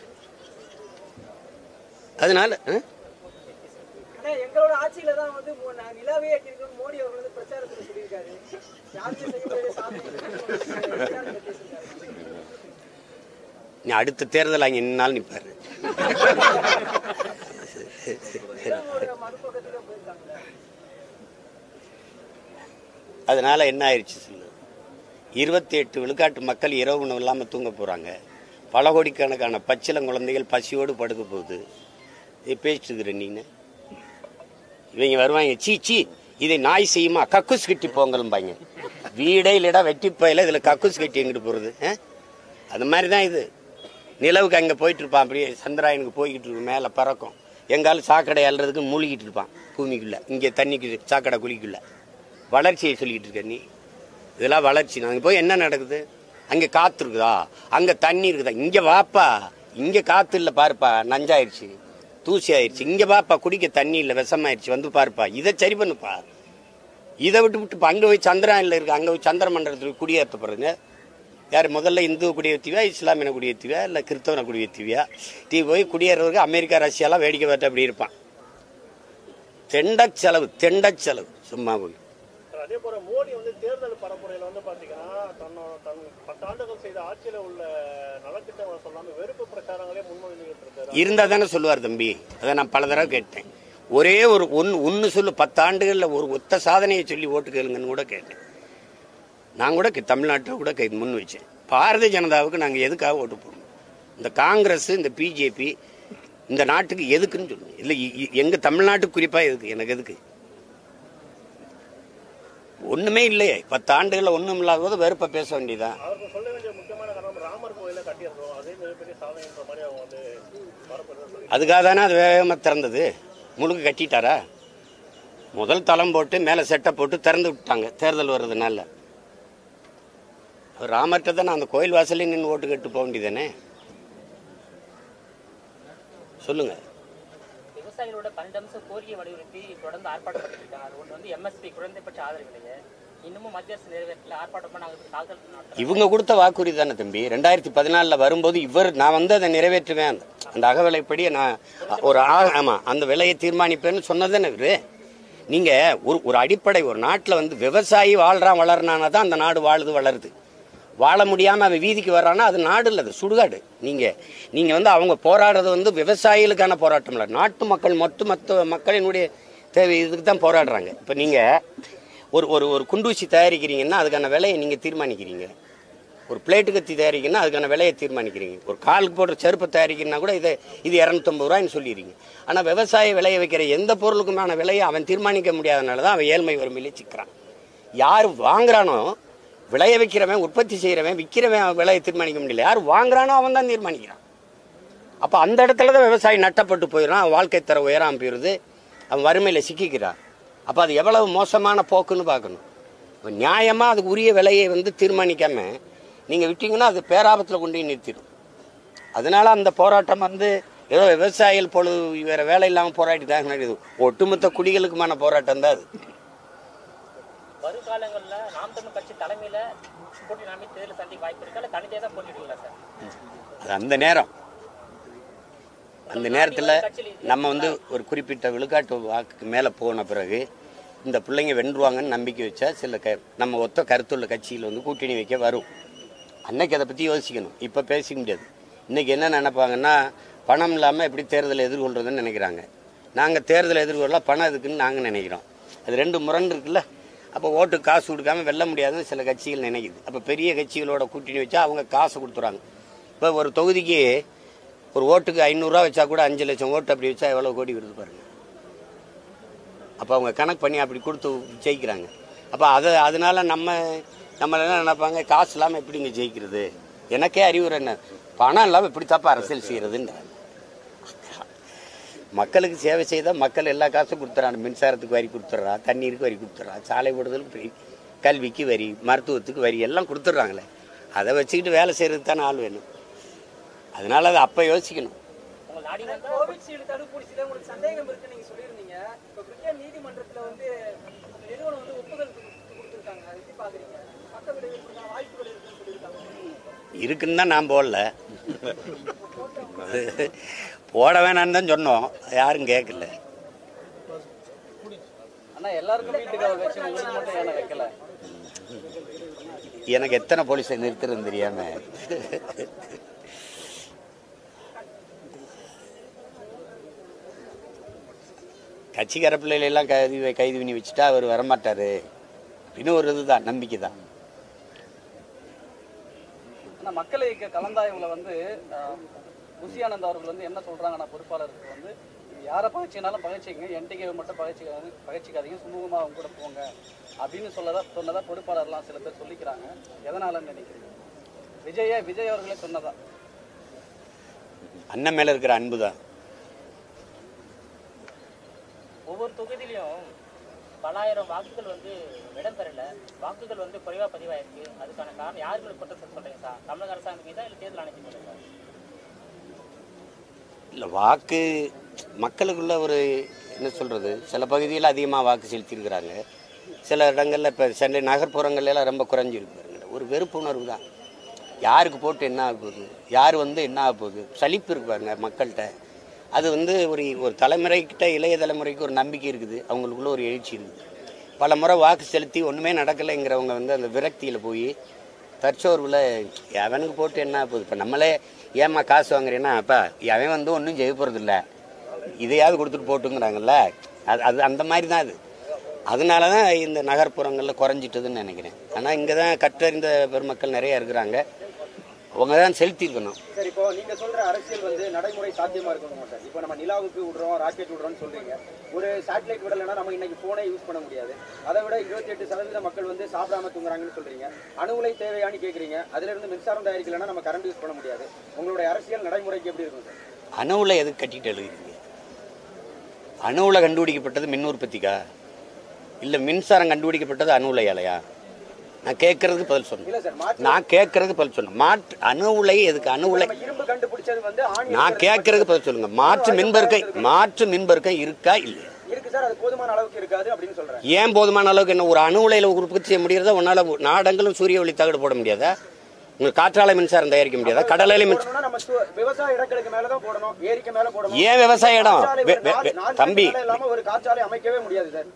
அதனால ஆ? ஆனா எங்களோட ஆட்சியில தான் வந்து மோ- நாங்க நிலாவே ஏற்றிருக்கோம் மோடி அவர்கள் வந்து பிரச்சாரத்துல சொல்லியிருக்காரு யாருமே செய்ய முடியாத சாதனை நீ அடுத்த தேர்தல் அங்கே நின்னாலும் நிற்பாரு மறுபக்கத்துல போயிருக்காங்க அதனால என்ன ஆயிடுச்சு சொல்லு இருபத்தி எட்டு விழுக்காட்டு மக்கள் இரவு உணவு இல்லாமல் தூங்க போகிறாங்க பல கோடிக்கணக்கான பச்சிளம் குழந்தைகள் பசியோடு படுக்க போகுது இது பேசிட்டு இருக்கிற நீனு இவங்க வருவாங்க சீ சீ இதை நாய் செய்யுமா கக்குஸ் கட்டி போங்கலும்பாங்க வீடே இல்லடா வெட்டி பயில இதில் கக்குஸ் கட்டி எங்கிட்டு போகிறது அது மாதிரி தான் இது நிலவுக்கு அங்கே போயிட்டு இருப்பான் அப்படியே சந்திராயனுக்கு போய்கிட்டு இருக்கும் மேலே பறக்கும் எங்காலும் சாக்கடை அல்றதுக்கு மூழ்கிட்டு இருப்பான் பூமிக்குள்ள இங்கே தண்ணிக்கு சாக்கடை குழிக்குள்ள வளர்ச்சியை சொல்லிக்கிட்டு இருக்க நீ இதெல்லாம் வளர்ச்சி நாங்கள் போய் என்ன நடக்குது அங்கே காற்று இருக்குதா அங்கே தண்ணி இருக்குதா இங்கே வாப்பா இங்கே காற்று இல்லை பாருப்பா நஞ்சாயிருச்சு தூசி ஆயிடுச்சு இங்கே வாப்பா குடிக்க தண்ணி இல்லை விஷமாயிருச்சு வந்து பாருப்பா இதை சரி பண்ணுப்பா இதை விட்டு விட்டு இப்போ அங்கே போய் சந்திராயனில் இருக்கு அங்கே போய் சந்திர மண்டலத்தில் குடியேற்றப்படுறங்க யார் முதல்ல இந்து குடியேற்றுவியா இஸ்லாமியனை குடியேற்றுவியா இல்லை கிறிஸ்தவனை குடியேற்றுவியா டீ போய் குடியேறதுக்கு அமெரிக்கா ரஷ்யாலாம் வேடிக்கை பார்த்து அப்படி இருப்பான் தெண்டச் செலவு தெண்டச் செலவு சும்மா போய் சார், அதே போல மோடி வந்து தேர்தல் பரப்புரையில வந்து பாத்தீங்கன்னா தன்னோட தன் பத்தாண்டுகள் செய்த ஆட்சியில உள்ள நலத்திட்டங்களை சொல்லாம வெறுப்பு பிரச்சாரங்களே முன்மொழிந்துகிட்டு இருக்காரு இருந்தால் தானே சொல்லுவார் தம்பி அதை நான் பல தடவை கேட்டேன் ஒரே ஒரு ஒன்று ஒன்று சொல்லு பத்தாண்டுகளில் ஒரு ஒத்த சாதனையை சொல்லி ஓட்டு கேளுங்கன்னு கூட கேட்டேன் நான் கூட கே- தமிழ்நாட்டில் கூட கே முன் வச்சேன் பாரதிய ஜனதாவுக்கு நாங்கள் எதுக்காக ஓட்டு போடணும் இந்த காங்கிரஸ் இந்த பிஜேபி இந்த நாட்டுக்கு எதுக்குன்னு சொல்லுங்க இல்லை எங்கள் தமிழ்நாட்டுக்கு குறிப்பாக எதுக்கு எனக்கு எதுக்கு ஒன்றுமே இல்லையே பத்தாண்டுகளில் ஒன்றும் இல்லாத போது வெறுப்பை பேச வேண்டியதான் அவருக்கு சொல்ல வேண்டிய முக்கியமான காரணம் ராமர் கோயில கட்டியிருந்தோம் அதே மிகப்பெரிய சாதனைன்ற மாதிரி அவங்க வந்து பரப்புறதா சொல்லி அதுக்காக தானே அது வேகமாக திறந்தது முழுக்க கட்டிட்டாரா முதல் தளம் போட்டு மேலே செட்டை போட்டு திறந்து விட்டாங்க தேர்தல் வர்றதுனால அவர் ராமர்கிட்ட தானே அந்த கோயில் வாசல்லே நின்று ஓட்டு கேட்டு போக வேண்டியதானே சொல்லுங்க விவசாயிகளோட பன்னெண்டு அம்சம் கோரிக்கை வலியுறுத்தி தொடர்ந்து ஆர்ப்பாட்டம் பண்ணிட்டு இருக்காங்க அது ஒன்று வந்து எம்எஸ்பி குறைந்தபட்ச ஆதரவு விலையை இன்னமும் மத்திய அரசு நிறைவேற்றல ஆர்ப்பாட்டம் பண்ண நாங்கள் தாக்கல் நடத்துறோம் இவங்க கொடுத்த வாக்குறுதி தானே தம்பி ரெண்டாயிரத்தி பதினாலில் வரும்போது இவர் நான் வந்து அதை நிறைவேற்றுவேன் அந்த அந்த அகவிலைப்படி நான் ஒரு ஆ- ஆமா அந்த விலையை தீர்மானிப்பேன்னு சொன்னதானே இவரு நீங்க ஒரு ஒரு அடிப்படை ஒரு நாட்டில் வந்து விவசாயி வாழ்றான் வளர்றானா தான் அந்த நாடு வாழுது வளருது வாழ முடியாம அவன் வீதிக்கு வர்றான்னா அது நாடு இல்லை அது சுடுகாடு நீங்க நீங்க வந்து அவங்க போராடுறது வந்து விவசாயிகளுக்கான போராட்டம் இல்லை நாட்டு மக்கள் மொத்த மொத்த மக்களினுடைய தேவை இதுக்கு தான் போராடுறாங்க இப்போ நீங்க ஒரு ஒரு ஒரு குண்டூசி தயாரிக்கிறீங்கன்னா அதுக்கான விலையை நீங்க தீர்மானிக்கிறீங்க ஒரு பிளேட்டு கத்தி தயாரிக்கணும்னா அதுக்கான விலையை தீர்மானிக்கிறீங்க ஒரு காலுக்கு போடுற செருப்பு தயாரிக்கணும்னா கூட இது இது இரநூத்தம்பது ரூபாய்னு சொல்லிடுறீங்க ஆனால் விவசாய விளைய வைக்கிற எந்த பொருளுக்குமான விலையை அவன் தீர்மானிக்க முடியாதனால தான் அவன் ஏழ்மை வறுமையிலே சிக்கிறான் யார் வாங்குறானோ விளைய வைக்கிறவன் உற்பத்தி செய்கிறவன் விற்கிறவன் அவன் விலையை தீர்மானிக்க முடியல யார் வாங்குறானோ அவன் தான் தீர்மானிக்கிறான் அப்போ அந்த இடத்துல தான் விவசாயி நட்டப்பட்டு போயிடுறான் அவன் வாழ்க்கை தர உயராம போயிடுது அவன் வறுமையில் சிக்கிக்கிறான் அப்போ அது எவ்வளவு மோசமான போக்குன்னு பார்க்கணும் இப்போ நியாயமாக அதுக்கு உரிய விலையை வந்து தீர்மானிக்காம நீங்கள் விட்டீங்கன்னா அது பேராபத்தில் கொண்டு போய் நிறுத்திடும் அதனால அந்த போராட்டம் வந்து ஏதோ விவசாயிகள் பொழுது வேற வேலை இல்லாமல் போராட்டி தான் நடக்குது ஒட்டுமொத்த குடிகளுக்குமான போராட்டம் தான் அது வருங்காலங்களில் நாம் தமிழ் கட்சி தலைமையில போட்டி நாமே தேர்தல் சந்திக்க வாய்ப்பு இருக்கா இல்லை தனித்தே தான் போட்டிடுங்களா சார் அது அந்த நேரம் அந்த நேரத்தில் நம்ம வந்து ஒரு குறிப்பிட்ட விழுக்காட்டு வாக்குக்கு மேலே போன பிறகு இந்த பிள்ளைங்க வென்றுவாங்கன்னு நம்பிக்கை வச்சா சில க நம்ம ஒத்த கருத்துள்ள கட்சியில் வந்து கூட்டணி வைக்க வரும் அன்னைக்கு அதை பற்றி யோசிக்கணும் இப்போ பேசிக்க முடியாது இன்னைக்கு என்ன நினைப்பாங்கன்னா பணம் இல்லாமல் எப்படி தேர்தலை எதிர்கொள்றதுன்னு நினைக்கிறாங்க நாங்கள் தேர்தலை எதிர்கொள்ள பணம் எதுக்குன்னு நாங்கள் நினைக்கிறோம் அது ரெண்டு முரண் இருக்குல்ல அப்போ ஓட்டு காசு கொடுக்காம வெல்ல முடியாதுன்னு சில கட்சிகள் நினைக்குது அப்போ பெரிய கட்சிகளோட கூட்டணி வச்சா அவங்க காசு கொடுத்துறாங்க இப்போ ஒரு தொகுதிக்கு ஒரு ஓட்டுக்கு ஐநூறுரூவா வச்சா கூட அஞ்சு லட்சம் ஓட்டு அப்படி வச்சா எவ்வளோ கோடி வருது பாருங்க அப்போ அவங்க கணக்கு பண்ணி அப்படி கொடுத்து ஜெயிக்கிறாங்க அப்போ அதை அதனால நம்ம நம்மள என்ன நினைப்பாங்க காசு இல்லாமல் எப்படிங்க ஜெயிக்கிறது எனக்கே அறிவுரை என்ன பணம் இல்லாமல் எப்படி தப்பா அரசியல் செய்யறதுன்ற மக்களுக்கு சேவை செய்தால் மக்கள் எல்லா காசும் கொடுத்துறான் மின்சாரத்துக்கு வரி கொடுத்துட்றான் தண்ணீருக்கு வரி கொடுத்துட்றான் சாலை ஓடுதலுக்கு வரி கல்விக்கு வரி மருத்துவத்துக்கு வரி எல்லாம் கொடுத்துட்றாங்களே அதை வச்சுக்கிட்டு வேலை செய்யறதுக்கு தானே ஆள் வேணும் அதனால அதை அப்போ யோசிக்கணும் உங்கள் நாடி வந்தா கோவிஷீல்டு தடுப்பூசியில உங்களுக்கு சந்தேகம் இருக்குன்னு நீங்க சொல்லியிருந்தீங்க இப்ப பிரிட்டன் நீதிமன்றத்துல வந்து அந்த நிறுவனம் வந்து ஒப்புதல் கொடுத்து- கொடுத்திருக்காங்க அதை எப்படி பாக்குறீங்க பக்க விளைவுக்கான வாய்ப்புகள் இருக்குன்னு சொல்லியிருக்காங்க இருக்குன்னு தான் நான் போடல போட வேணாம்னு தான் சொன்னோம் யாரும் கேட்கல ஆனா எல்லாருக்கும் வீட்டுக்கு அவர் வச்சு உங்களுக்கு மட்டும் ஏன்னா வைக்கல எனக்கு எத்தனை போலீஸை நிறுத்துறது தெரியாம கட்சிக்கார பிள்ளைகளை எல்லாம் கைது கைது பண்ணி வச்சுட்டா அவர் வரமாட்டாரு அப்படின்னு ஒரு இதுதான் நம்பிக்கை தான் ஆனா மக்கள் இயக்க கலந்தாய்வுல வந்து ஆஹ், புசியானந்த் அவர்கள் வந்து என்ன சொல்றாங்கன்னா பொறுப்பாளருக்கு வந்து நீங்க யாரை பகைச்சினாலும் பகைச்சிங்க என்டிகே மட்டும் பகைச்சிக்காது பகைச்சிக்காதீங்க சுமூகமா அவங்க கூட போங்க அப்படின்னு சொல்லதா சொன்னதா பொறுப்பாளர்லாம் சில பேர் சொல்லிக்கிறாங்க எதனாலன்னு நினைக்கிறீங்க விஜய விஜய் அவர்களே சொன்னதா அண்ணன் மேல இருக்கிற அன்பு தான் ஒவ்வொரு தொகுதியிலையும் பலாயிரம் வாக்குகள் வந்து இடம்பெறல வாக்குகள் வந்து குறைவா பதிவாயிருக்கு அதுக்கான காரணம் யாருக்கு குற்றம் சொல்றீங்க சார் தமிழக அரசாங்கம் மீதா இல்ல தேர்தல் ஆணையம் மீதா சார் இல்லை வாக்கு மக்களுக்குள்ள ஒரு என்ன சொல்கிறது சில பகுதியில் அதிகமாக வாக்கு செலுத்தியிருக்கிறாங்க சில இடங்களில் இப்போ சென்னை நகர்ப்புறங்கள்ல எல்லாம் ரொம்ப குறைஞ்சிருக்கு பாருங்க ஒரு வெறுப்புணர்வு தான் யாருக்கு போட்டு என்ன ஆக போகுது யார் வந்து என்ன ஆக போகுது சலிப்பு இருக்கு பாருங்க மக்கள்கிட்ட அது வந்து ஒரு ஒரு தலைமுறைக்கிட்ட இளைய தலைமுறைக்கு ஒரு நம்பிக்கை இருக்குது அவங்களுக்குள்ள ஒரு எழுச்சி இருக்குது பல முறை வாக்கு செலுத்தி ஒன்றுமே நடக்கலைங்கிறவங்க வந்து அந்த விரக்தியில் போய் தற்சோர்வில் அவனுக்கு போட்டு என்ன ஆக போகுது இப்போ நம்மளே ஏம்மா காசு வாங்குறேன்னா அப்பா அவன் வந்து ஒன்றும் செய்ய போகிறது இல்லை இதையாவது கொடுத்துட்டு போட்டுங்கிறாங்கல்ல அது அது அந்த மாதிரி தான் அது அதனால தான் இந்த நகர்ப்புறங்களில் குறைஞ்சிட்டதுன்னு நினைக்கிறேன் ஆனால் இங்கே தான் கற்றறிந்த பெருமக்கள் நிறைய இருக்கிறாங்க அவங்க தான் செலுத்தியிருக்கணும் சரி இப்போ நீங்க சொல்ற அரசியல் வந்து நடைமுறை சாத்தியமா இருக்கணும் சார் இப்போ நம்ம நிலாவுக்கு விடுறோம் ராக்கெட் விடுறோம்னு சொல்றீங்க ஒரு சேட்டலைட் விடலைன்னா நம்ம இன்னைக்கு போனே யூஸ் பண்ண முடியாது அதை விட இருபத்தி எட்டு சதவீத மக்கள் வந்து சாப்பிடாம தூங்குறாங்கன்னு சொல்றீங்க அணுகுலை தேவையான்னு கேக்குறீங்க அதுல இருந்து மின்சாரம் தயாரிக்கலைன்னா நம்ம கரண்ட் யூஸ் பண்ண முடியாது உங்களுடைய அரசியல் நடைமுறைக்கு எப்படி இருக்கும் சார் அணுவில் எதுக்கு கட்டிட்டு எழுதுறீங்க அணுவில் கண்டுபிடிக்கப்பட்டது மின் உற்பத்திக்கா இல்லை மின்சாரம் கண்டுபிடிக்கப்பட்டது அணு உலையாலையா நான் கேட்கறதுக்கு பதில் சொன்னேன் இல்ல சார் மாற்று நான் கேட்கறதுக்கு பதில் சொன்னேன் மாற்று அணு உலை எதுக்கு அணு உலை நம்ம இரும்பு கண்டுபிடிச்சது வந்து ஆண் நான் கேட்கறதுக்கு பதில் சொல்லுங்க மாற்று மின்பருக்கை மாற்று மின்பருக்கை இருக்கா இல்லையா இருக்கு சார் அது போதுமான அளவுக்கு இருக்காது அப்படின்னு சொல்றேன் ஏன் போதுமான அளவுக்கு என்ன ஒரு அணு உலையில உற்பத்தி செய்ய முடியறதா உன்னால நாடங்களும் சூரிய ஒளி தகடு போட முடியாதா உங்களுக்கு காற்றாலை மின்சாரம் தயாரிக்க முடியாதா கடலாலை மின்சாரம் போடணும்னா நம்ம சு- விவசாய இடங்களுக்கு மேலதான் போடணும் ஏரிக்கு மேல போடணும் ஏன் விவசாய இடம் காற்றாலை வெ- ஒரு வெ- நாலு- வெ- நாலு தம்பி மேல இல்லாம ஒரு காற்றாலை அமைக்கவே முடியாது சார்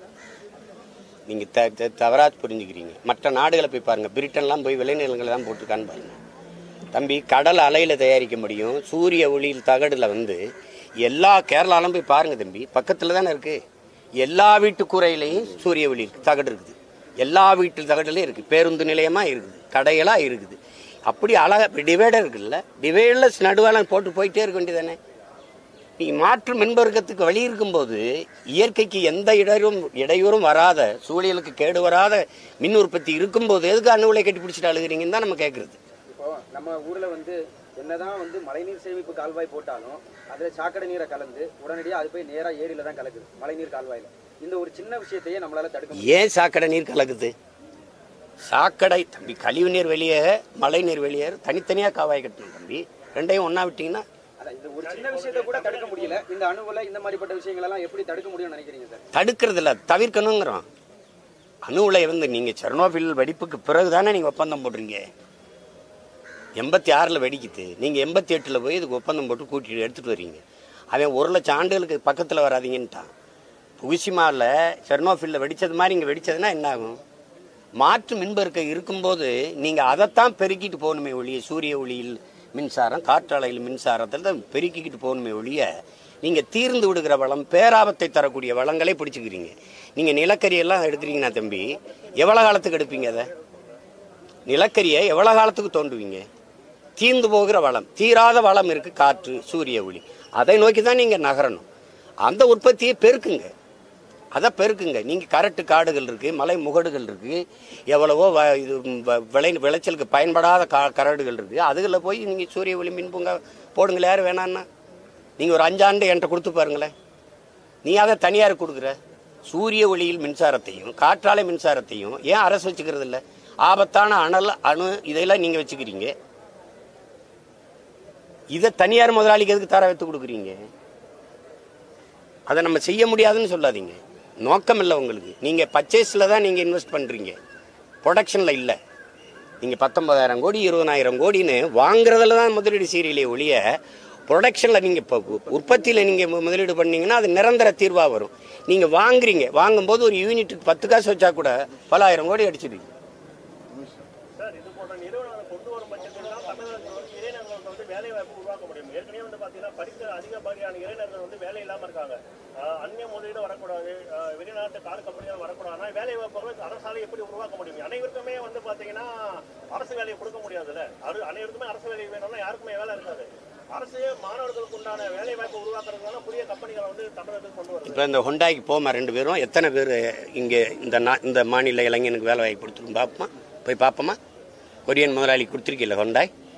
நீங்க த த- தவறா புரிஞ்சுக்கிறீங்க மற்ற நாடுகளை போய் பாருங்க பிரிட்டன்லாம் போய் விளைநிலங்களை தான் போட்டிருக்கான்னு பாருங்க தம்பி கடல் அலையில தயாரிக்க முடியும் சூரிய ஒளியில் தகடுல வந்து எல்லா கேரளாலும் போய் பாருங்க தம்பி பக்கத்துல தானே இருக்கு எல்லா வீட்டு கூரையிலையும் சூரிய ஒளி இருக்கு, தகடு இருக்குது எல்லா வீட்டு தகடுலையும் இருக்கு பேருந்து நிலையமா இருக்குது கடைகளா இருக்குது அப்படி அழகா டிவைடர் இருக்குல்ல டிவைடர்ல நடுவால போட்டு போயிட்டே இருக்க வேண்டியதானே நீ மாற்று மின்பெருக்கத்துக்கு வழி இருக்கும்போது இயற்கைக்கு எந்த இடையூறும் இடையூறும் வராத சூழலுக்கு கேடு வராத மின் உற்பத்தி இருக்கும்போது எதுக்கு அணு உலை கட்டி பிடிச்சிட்டு அழுகிறீங்கன்னு தான் நம்ம கேட்கறது இப்போ நம்ம ஊர்ல வந்து என்னதான் வந்து மழைநீர் சேமிப்பு கால்வாய் போட்டாலும் அதுல சாக்கடை நீரை கலந்து உடனடியா அது போய் நேரா ஏரியில தான் கலக்குது மழைநீர் கால்வாயில இந்த ஒரு சின்ன விஷயத்தையே நம்மளால தடுக்க முடியும் ஏன் சாக்கடை நீர் கலக்குது சாக்கடை தம்பி கழிவு நீர் வெளியே மழை நீர் வெளியே தனித்தனியாக காவாய் கட்டணும் தம்பி ரெண்டையும் ஒன்றா விட்டீங்கன்னா அதான் இந்த ஒரு சின்ன விஷயத்தை கூட தடுக்க முடியல இந்த அணுகுல இந்த மாதிரிப்பட்ட விஷயங்கள் எல்லாம் எப்படி தடுக்க முடியும்னு நினைக்கிறீங்க சார் தடுக்கிறது இல்லை தவிர்க்கணுங்கிறோம் அணு உலை வந்து நீங்கள் செர்னோபில் வெடிப்புக்கு பிறகு தானே நீங்கள் ஒப்பந்தம் போடுறீங்க எண்பத்தி ஆறில் வெடிக்குது நீங்கள் எண்பத்தி எட்டில் போய் இதுக்கு ஒப்பந்தம் போட்டு கூட்டிட்டு எடுத்துகிட்டு வர்றீங்க அவன் ஒரு லட்சம் ஆண்டுகளுக்கு பக்கத்தில் வராதீங்கன்ட்டான் புகுசிமாவில் செர்னோஃபில்ல வெடிச்சது மாதிரி இங்கே வெடிச்சதுன்னா என்ன ஆகும் மாற்று மின்பெருக்கை இருக்கும்போது நீங்கள் அதைத்தான் பெருக்கிட்டு போகணுமே ஒழிய சூரிய ஒளியில் மின்சாரம் காற்றாலையில் மின்சாரத்தில் தான் பெருக்கிக்கிட்டு போகணுமே ஒழிய நீங்கள் தீர்ந்து விடுகிற வளம் பேராபத்தை தரக்கூடிய வளங்களை பிடிச்சிக்கிறீங்க நீங்கள் நிலக்கரியெல்லாம் எடுக்கிறீங்கன்னா தம்பி எவ்வளோ காலத்துக்கு எடுப்பீங்க அதை நிலக்கரியை எவ்வளோ காலத்துக்கு தோண்டுவீங்க தீர்ந்து போகிற வளம் தீராத வளம் இருக்கு காற்று சூரிய ஒளி அதை நோக்கி தான் நீங்கள் நகரணும் அந்த உற்பத்தியை பெருக்குங்க அதை பெருக்குங்க நீங்கள் கரட்டு காடுகள் இருக்கு மலை முகடுகள் இருக்கு எவ்வளவோ வ- இது வ- விளை விளைச்சலுக்கு பயன்படாத கா கரடுகள் இருக்கு அதுகளில் போய் நீங்கள் சூரிய ஒளி மின் பூங்கா போடுங்களேன் யாரும் வேணான்னா நீங்கள் ஒரு அஞ்சாண்டு என்கிட்ட கொடுத்து பாருங்களேன் நீ அதை தனியார் கொடுக்குற சூரிய ஒளியில் மின்சாரத்தையும் காற்றாலை மின்சாரத்தையும் ஏன் அரசு வச்சுக்கிறது இல்லை ஆபத்தான அனல் அணு இதெல்லாம் நீங்கள் வச்சுக்கிறீங்க இதை தனியார் முதலாளிக்கு எதுக்கு தர வைத்து கொடுக்குறீங்க அதை நம்ம செய்ய முடியாதுன்னு சொல்லாதீங்க நோக்கம் இல்லை உங்களுக்கு நீங்கள் பர்ச்சேஸில் தான் நீங்கள் இன்வெஸ்ட் பண்ணுறீங்க ப்ரொடக்ஷனில் இல்லை நீங்கள் பத்தொன்பதாயிரம் கோடி இருபதாயிரம் கோடின்னு வாங்குறதுல தான் முதலீடு செய்கிறீங்களே ஒழிய ப்ரொடக்ஷனில் நீங்கள் இப்போ உற்பத்தியில் நீங்கள் முதலீடு பண்ணீங்கன்னா அது நிரந்தர தீர்வாக வரும் நீங்கள் வாங்குறீங்க வாங்கும்போது ஒரு யூனிட்டுக்கு பத்து காசு வச்சா கூட பலாயிரம் கோடி அடிச்சிடுவீங்க சார் இது போன்ற நிறுவனங்களை கொண்டு வரும் பட்சத்தில் தான் தமிழகத்தில் வந்து இளைஞர்களுக்கு வந்து வேலை வாய்ப்பு உருவாக்க முடியும் ஏற்கனவே வந்து பார்த்தீங்கன்னா படித்த அதிகப்படியான இளைஞர்கள் வந்து வேலை இல்லாமல் இருக்காங்க ஆஹ் அந்நிய முதலீடு வரக்கூடாது ஆஹ் வெளிநாட்டு கார் கம்பெனிகள் வரக்கூடாது ஆனால் வேலை வாய்ப்புகள் அரசாலை எப்படி உருவாக்க முடியும் அனைவருக்குமே வந்து பார்த்தீங்கன்னா அரசு வேலையை கொடுக்க முடியாதுல்ல அது அனைவருக்குமே அரசு வேலை வேணும்னா யாருக்குமே வேலை இருக்காது அரசு மாணவர்களுக்கு உண்டான வேலை வாய்ப்பு உருவாக்குறதுனால புதிய கம்பெனிகளை வந்து தமிழகத்துக்கு கொண்டு வருது இப்போ இந்த ஹொண்டாய்க்கு போமா ரெண்டு பேரும் எத்தனை பேர் இங்கே இந்த நா இந்த மாநில இளைஞனுக்கு வேலை வாய்ப்பு கொடுத்துரும் பார்ப்போமா போய் பார்ப்போமா கொரியன் முதலாளி கொடுத்துருக்கீல்ல ஹொண்டாய்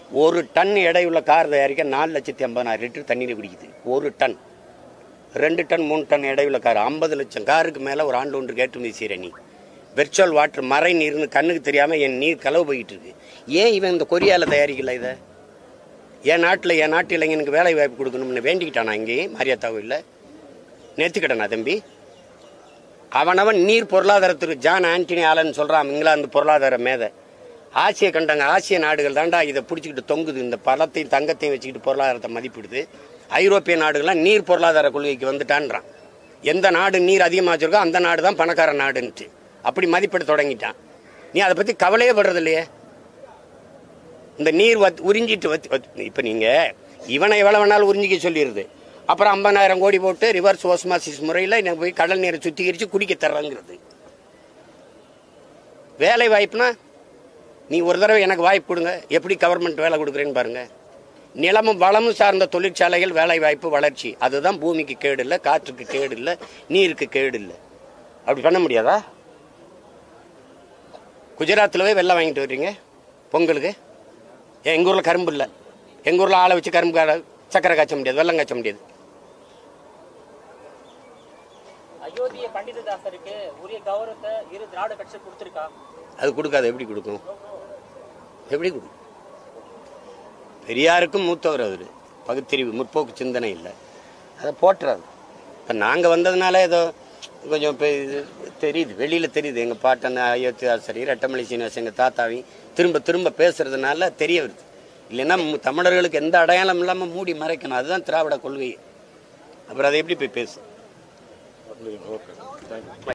ஒரு டன் எடையுள்ள கார் தயாரிக்க நாலு லட்சத்தி ஐம்பதாயிரம் லிட்டர் தண்ணீர் குடிக்குது ஒரு டன் ரெண்டு டன் மூணு டன் எடையுள்ள கார் ஐம்பது லட்சம் காருக்கு மேலே ஒரு ஆண்டு ஒன்று ஏற்றுமதி செய்கிற நீ வெர்ச்சுவல் வாட்டர் மறை நீர்னு கண்ணுக்கு தெரியாமல் என் நீர் களவு போயிட்டு இருக்கு ஏன் இவன் இந்த கொரியாவில் தயாரிக்கல இதை என் நாட்டில் என் நாட்டு இளைஞனுக்கு வேலை வாய்ப்பு கொடுக்கணும்னு வேண்டிக்கிட்டானா இங்கேயும் மாரியாத்தாவும் இல்லை நேர்த்திக்கிட்டனா தம்பி அவனவன் நீர் பொருளாதாரத்துக்கு ஜான் ஆண்டனி ஆலன் சொல்கிறான் இங்கிலாந்து பொருளாதார மேதை ஆசிய கண்டங்க ஆசிய நாடுகள் தாண்டா இதை பிடிச்சிக்கிட்டு தொங்குது இந்த பழத்தையும் தங்கத்தையும் வச்சுக்கிட்டு பொருளாதாரத்தை மதிப்பிடுது ஐரோப்பிய நாடுகள்லாம் நீர் பொருளாதார கொள்கைக்கு வந்துட்டான்றான் எந்த நாடு நீர் அதிகமாக வச்சிருக்கோ அந்த நாடு தான் பணக்கார நாடுன்ட்டு அப்படி மதிப்பிட தொடங்கிட்டான் நீ அதை பற்றி கவலையே படுறது இல்லையே இந்த நீர் வத் உறிஞ்சிட்டு வத் இப்போ நீங்கள் இவனை எவ்வளோ வேணாலும் உறிஞ்சிக்க சொல்லிடுது அப்புறம் ஐம்பதாயிரம் கோடி போட்டு ரிவர்ஸ் ஓஸ்மாசிஸ் முறையில் எனக்கு போய் கடல் நீரை சுத்திகரித்து குடிக்க தர்றங்கிறது வேலை வாய்ப்புனா நீ ஒரு தடவை எனக்கு வாய்ப்பு கொடுங்க எப்படி கவர்மெண்ட் வேலை கொடுக்குறேன்னு பாருங்க நிலமும் வளமும் சார்ந்த தொழிற்சாலைகள் வேலை வாய்ப்பு வளர்ச்சி அதுதான் பூமிக்கு கேடு இல்லை காற்றுக்கு கேடு இல்லை நீருக்கு கேடு இல்லை அப்படி பண்ண முடியாதா குஜராத்தில் போய் வெள்ளம் வாங்கிட்டு வர்றீங்க பொங்கலுக்கு ஏன் எங்கள் ஊரில் கரும்பு இல்லை எங்கள் ஊரில் ஆளை வச்சு கரும்பு கா- சக்கரை காய்ச்ச முடியாது வெள்ளம் காய்ச்ச முடியாது அயோத்திய பண்டிததாசருக்கு உரிய கௌரவத்தை இரு திராவிட கட்சி கொடுத்திருக்கா அது கொடுக்காது எப்படி கொடுக்கும் எப்படி கொடுக்கும் பெரியாருக்கும் மூத்தவர் அவர் பகுத்தறிவு முற்போக்கு சிந்தனை இல்லை அதை போட்டுறாரு இப்போ நாங்கள் வந்ததுனால ஏதோ கொஞ்சம் இப்போ இது தெரியுது வெளியில் தெரியுது எங்கள் பாட்டன் அயோத்தியாசரி ரெட்டமலை சீனிவாசன் எங்கள் தாத்தாவையும் திரும்ப திரும்ப பேசுறதுனால தெரிய வருது இல்லைன்னா மு- தமிழர்களுக்கு எந்த அடையாளம் இல்லாமல் மூடி மறைக்கணும் அதுதான் திராவிட கொள்கை அப்புறம் அதை எப்படி போய் பேசு